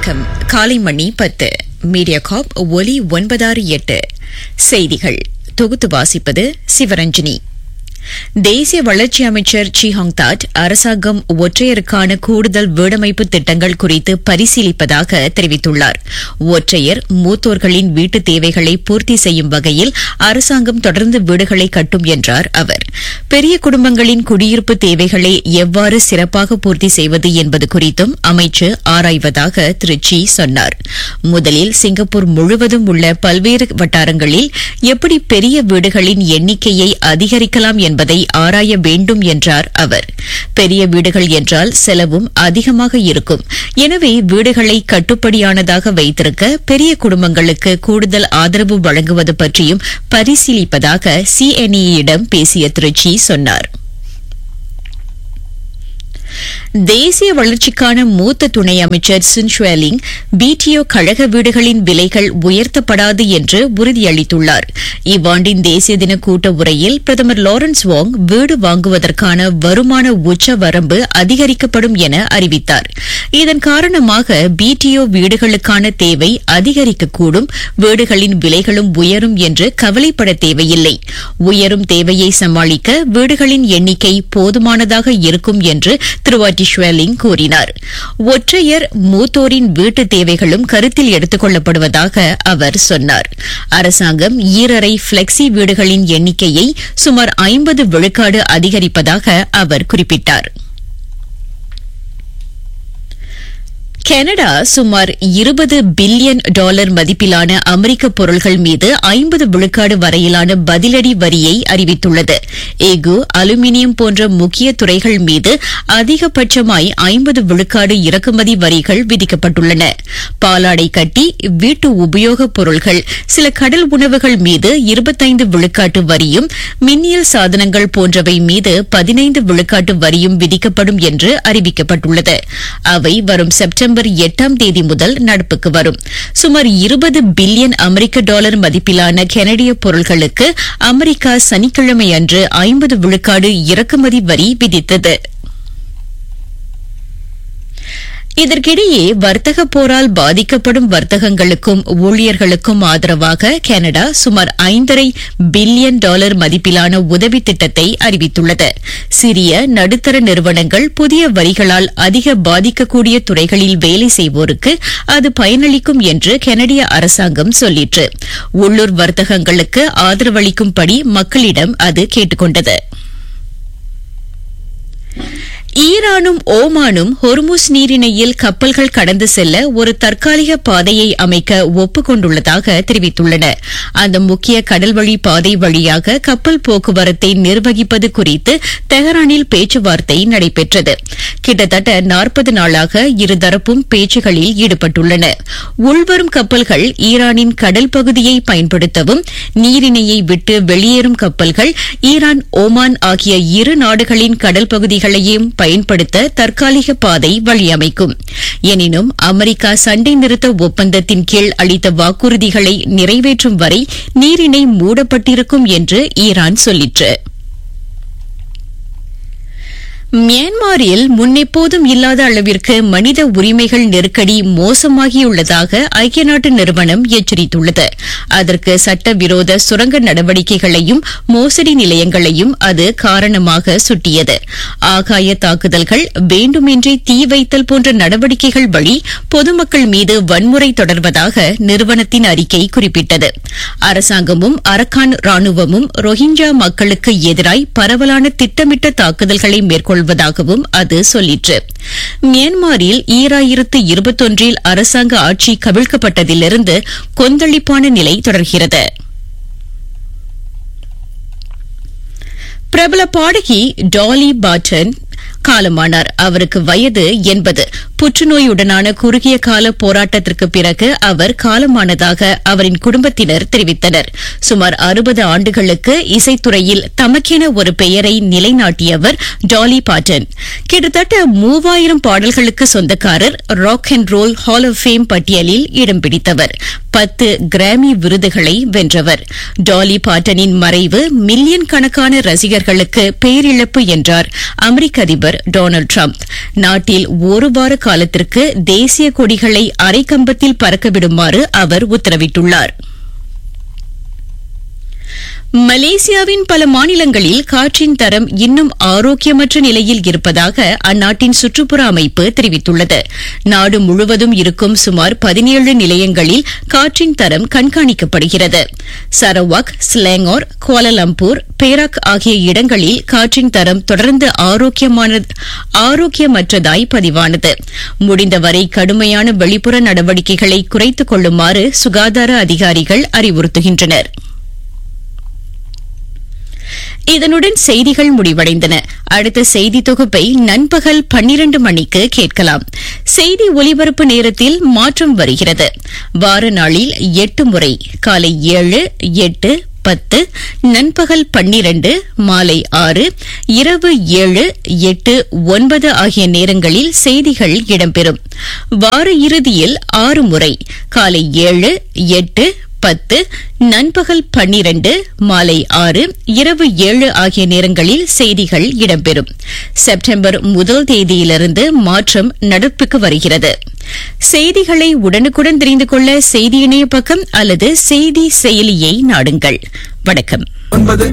வணக்கம் காலை மணி பத்து மீடியா காப் ஒலி ஒன்பதாறு எட்டு செய்திகள் தொகுத்து வாசிப்பது சிவரஞ்சனி தேசிய வளர்ச்சி அமைச்சர் சி தாட் அரசாங்கம் ஒற்றையருக்கான கூடுதல் வீடமைப்பு திட்டங்கள் குறித்து பரிசீலிப்பதாக தெரிவித்துள்ளார் ஒற்றையர் மூத்தோர்களின் வீட்டு தேவைகளை பூர்த்தி செய்யும் வகையில் அரசாங்கம் தொடர்ந்து வீடுகளை கட்டும் என்றார் அவர் பெரிய குடும்பங்களின் குடியிருப்பு தேவைகளை எவ்வாறு சிறப்பாக பூர்த்தி செய்வது என்பது குறித்தும் அமைச்சு ஆராய்வதாக திரு சி சொன்னார் முதலில் சிங்கப்பூர் முழுவதும் உள்ள பல்வேறு வட்டாரங்களில் எப்படி பெரிய வீடுகளின் எண்ணிக்கையை அதிகரிக்கலாம் என்பதை ஆராய வேண்டும் என்றார் அவர் பெரிய வீடுகள் என்றால் செலவும் அதிகமாக இருக்கும் எனவே வீடுகளை கட்டுப்படியானதாக வைத்திருக்க பெரிய குடும்பங்களுக்கு கூடுதல் ஆதரவு வழங்குவது பற்றியும் பரிசீலிப்பதாக சிஎன்இயிடம் பேசிய திருச்சி சொன்னார் தேசிய வளர்ச்சிக்கான மூத்த துணை அமைச்சர் சுன் ஷுவலிங் பிடிஓ கழக வீடுகளின் விலைகள் உயர்த்தப்படாது என்று உறுதியளித்துள்ளார் இவ்வாண்டின் தேசிய தின கூட்ட உரையில் பிரதமர் லாரன்ஸ் வாங் வீடு வாங்குவதற்கான வருமான உச்ச வரம்பு அதிகரிக்கப்படும் என அறிவித்தார் இதன் காரணமாக பிடிஓ வீடுகளுக்கான தேவை அதிகரிக்கக்கூடும் வீடுகளின் விலைகளும் உயரும் என்று கவலைப்பட தேவையில்லை உயரும் தேவையை சமாளிக்க வீடுகளின் எண்ணிக்கை போதுமானதாக இருக்கும் என்று திரு வாட்டி ஷ்வெலிங் கூறினார் ஒற்றையர் மூத்தோரின் வீட்டு தேவைகளும் கருத்தில் எடுத்துக் கொள்ளப்படுவதாக அவர் சொன்னார் அரசாங்கம் ஈரரை பிளெக்சி வீடுகளின் எண்ணிக்கையை சுமார் ஐம்பது விழுக்காடு அதிகரிப்பதாக அவர் குறிப்பிட்டார் கனடா சுமார் இருபது பில்லியன் டாலர் மதிப்பிலான அமெரிக்க பொருள்கள் மீது ஐம்பது விழுக்காடு வரையிலான பதிலடி வரியை அறிவித்துள்ளது எஃகு அலுமினியம் போன்ற முக்கிய துறைகள் மீது அதிகபட்சமாய் ஐம்பது விழுக்காடு இறக்குமதி வரிகள் விதிக்கப்பட்டுள்ளன பாலாடை கட்டி வீட்டு உபயோகப் பொருள்கள் சில கடல் உணவுகள் மீது இருபத்தைந்து விழுக்காட்டு வரியும் மின்னியல் சாதனங்கள் போன்றவை மீது பதினைந்து விழுக்காட்டு வரியும் விதிக்கப்படும் என்று அறிவிக்கப்பட்டுள்ளது அவை வரும் செப்டம்பர் செப்டம்பர் எட்டாம் தேதி முதல் நடப்புக்கு வரும் சுமார் இருபது பில்லியன் அமெரிக்க டாலர் மதிப்பிலான கெனடிய பொருள்களுக்கு அமெரிக்கா சனிக்கிழமை அன்று ஐம்பது விழுக்காடு இறக்குமதி வரி விதித்தது இதற்கிடையே வர்த்தக போரால் பாதிக்கப்படும் வர்த்தகங்களுக்கும் ஊழியர்களுக்கும் ஆதரவாக கனடா சுமார் ஐந்தரை பில்லியன் டாலர் மதிப்பிலான உதவி திட்டத்தை அறிவித்துள்ளது சிறிய நடுத்தர நிறுவனங்கள் புதிய வரிகளால் அதிக பாதிக்கக்கூடிய துறைகளில் வேலை செய்வோருக்கு அது பயனளிக்கும் என்று கனடிய அரசாங்கம் சொல்லிற்று உள்ளூர் வர்த்தகங்களுக்கு ஆதரவளிக்கும்படி மக்களிடம் அது கேட்டுக் கொண்டது ஈரானும் ஓமானும் ஹொர்முஸ் நீரிணையில் கப்பல்கள் கடந்து செல்ல ஒரு தற்காலிக பாதையை அமைக்க ஒப்புக் கொண்டுள்ளதாக தெரிவித்துள்ளன அந்த முக்கிய கடல்வழி பாதை வழியாக கப்பல் போக்குவரத்தை நிர்வகிப்பது குறித்து தெஹரானில் பேச்சுவார்த்தை நடைபெற்றது கிட்டத்தட்ட நாற்பது நாளாக இருதரப்பும் பேச்சுகளில் ஈடுபட்டுள்ளன உள்வரும் கப்பல்கள் ஈரானின் கடல் பகுதியை பயன்படுத்தவும் நீரிணையை விட்டு வெளியேறும் கப்பல்கள் ஈரான் ஓமான் ஆகிய இரு நாடுகளின் கடல் பகுதிகளையும் பயன்படுத்த தற்காலிக பாதை வழியமைக்கும் எனினும் அமெரிக்கா சண்டை நிறுத்த ஒப்பந்தத்தின் கீழ் அளித்த வாக்குறுதிகளை நிறைவேற்றும் வரை நீரிணை மூடப்பட்டிருக்கும் என்று ஈரான் சொல்லிற்று மியான்மரில் முன்னெப்போதும் இல்லாத அளவிற்கு மனித உரிமைகள் நெருக்கடி மோசமாகியுள்ளதாக ஐக்கிய நாட்டு நிறுவனம் எச்சரித்துள்ளது அதற்கு சட்டவிரோத சுரங்க நடவடிக்கைகளையும் மோசடி நிலையங்களையும் அது காரணமாக சுட்டியது ஆகாய தாக்குதல்கள் வேண்டுமென்றே தீ வைத்தல் போன்ற நடவடிக்கைகள் வழி பொதுமக்கள் மீது வன்முறை தொடர்வதாக நிறுவனத்தின் அறிக்கை குறிப்பிட்டது அரசாங்கமும் அரக்கான் ராணுவமும் ரோஹிஞ்சா மக்களுக்கு எதிராய் பரவலான திட்டமிட்ட தாக்குதல்களை மேற்கொள்ள கொள்வதாகவும் அது சொல்லிற்று மியான்மரில் ஈராயிரத்து இருபத்தொன்றில் அரசாங்க ஆட்சி கவிழ்க்கப்பட்டதிலிருந்து கொந்தளிப்பான நிலை தொடர்கிறது பிரபல பாடகி டாலி பாட்டன் காலமானார் அவருக்கு வயது எண்பது புற்றுநோயுடனான குறுகிய கால போராட்டத்திற்கு பிறகு அவர் காலமானதாக அவரின் குடும்பத்தினர் தெரிவித்தனர் சுமார் அறுபது ஆண்டுகளுக்கு இசைத்துறையில் தமக்கென ஒரு பெயரை நிலைநாட்டியவர் டாலி பாட்டன் கிட்டத்தட்ட மூவாயிரம் பாடல்களுக்கு சொந்தக்காரர் rock and roll hall of fame பட்டியலில் இடம் பிடித்தவர் பத்து கிராமி விருதுகளை வென்றவர் டாலி பாட்டனின் மறைவு மில்லியன் கணக்கான ரசிகர்களுக்கு பேரிழப்பு என்றார் அமெரிக்க அதிபர் டொனால்டு டிரம்ப் நாட்டில் ஒரு வார காலத்திற்கு தேசிய கொடிகளை அரைக்கம்பத்தில் பறக்கவிடுமாறு அவர் உத்தரவிட்டுள்ளார் மலேசியாவின் பல மாநிலங்களில் காற்றின் தரம் இன்னும் ஆரோக்கியமற்ற நிலையில் இருப்பதாக அந்நாட்டின் சுற்றுப்புற அமைப்பு தெரிவித்துள்ளது நாடு முழுவதும் இருக்கும் சுமார் பதினேழு நிலையங்களில் காற்றின் தரம் கண்காணிக்கப்படுகிறது சரவாக் ஸ்லேங்கோர் கோலலம்பூர் பேராக் ஆகிய இடங்களில் காற்றின் தரம் தொடர்ந்து ஆரோக்கியமற்றதாய் பதிவானது முடிந்தவரை கடுமையான வெளிப்புற நடவடிக்கைகளை குறைத்துக் கொள்ளுமாறு சுகாதார அதிகாரிகள் அறிவுறுத்துகின்றனா் இதனுடன் செய்திகள் முடிவடைந்தன அடுத்த செய்தி தொகுப்பை நண்பகல் பன்னிரண்டு மணிக்கு கேட்கலாம் செய்தி ஒலிபரப்பு நேரத்தில் மாற்றம் வருகிறது வார நாளில் எட்டு முறை காலை ஏழு எட்டு பத்து நண்பகல் பன்னிரண்டு மாலை ஆறு இரவு ஏழு எட்டு ஒன்பது ஆகிய நேரங்களில் செய்திகள் இடம்பெறும் வார இறுதியில் ஆறு முறை காலை ஏழு எட்டு பத்து நண்பகல் பன்னிரண்டு மாலை ஆறு இரவு ஏழு ஆகிய நேரங்களில் செய்திகள் இடம்பெறும் செப்டம்பர் முதல் தேதியிலிருந்து மாற்றம் நடப்புக்கு வருகிறது செய்திகளை உடனுக்குடன் தெரிந்து கொள்ள செய்தி இணைய பக்கம் அல்லது செய்தி செயலியை நாடுங்கள் வணக்கம்